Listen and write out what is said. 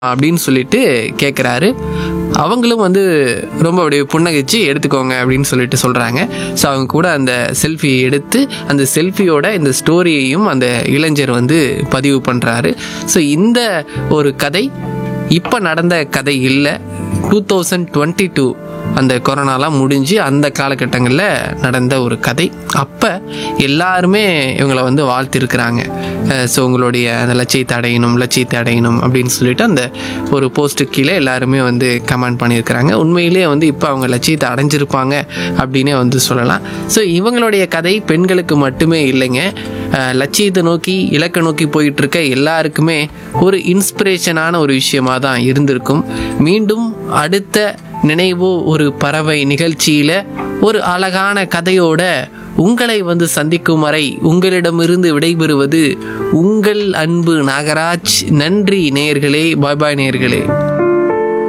அப்படின்னு சொல்லிட்டு கேட்குறாரு அவங்களும் வந்து ரொம்ப அப்படியே புன்னகைச்சு எடுத்துக்கோங்க அப்படின்னு சொல்லிட்டு சொல்கிறாங்க ஸோ அவங்க கூட அந்த செல்ஃபி எடுத்து அந்த செல்ஃபியோட இந்த ஸ்டோரியையும் அந்த இளைஞர் வந்து பதிவு பண்ணுறாரு ஸோ இந்த ஒரு கதை இப்போ நடந்த கதை இல்லை டூ தௌசண்ட் டுவெண்ட்டி டூ அந்த கொரோனாலாம் முடிஞ்சு அந்த காலகட்டங்களில் நடந்த ஒரு கதை அப்போ எல்லாருமே இவங்களை வந்து வாழ்த்திருக்கிறாங்க ஸோ உங்களுடைய அந்த லட்சியத்தை அடையணும் லட்சியத்தை அடையணும் அப்படின்னு சொல்லிட்டு அந்த ஒரு போஸ்ட்டு கீழே எல்லாருமே வந்து கமெண்ட் பண்ணியிருக்கிறாங்க உண்மையிலேயே வந்து இப்போ அவங்க லட்சியத்தை அடைஞ்சிருப்பாங்க அப்படின்னே வந்து சொல்லலாம் ஸோ இவங்களுடைய கதை பெண்களுக்கு மட்டுமே இல்லைங்க அஹ் லட்சியத்தை நோக்கி இலக்கை நோக்கி போயிட்டு இருக்க எல்லாருக்குமே ஒரு இன்ஸ்பிரேஷனான ஒரு விஷயமா தான் இருந்திருக்கும் மீண்டும் அடுத்த நினைவோ ஒரு பறவை நிகழ்ச்சியில ஒரு அழகான கதையோட உங்களை வந்து சந்திக்கும் வரை உங்களிடமிருந்து விடைபெறுவது உங்கள் அன்பு நாகராஜ் நன்றி நேயர்களே பாய் பாய் நேயர்களே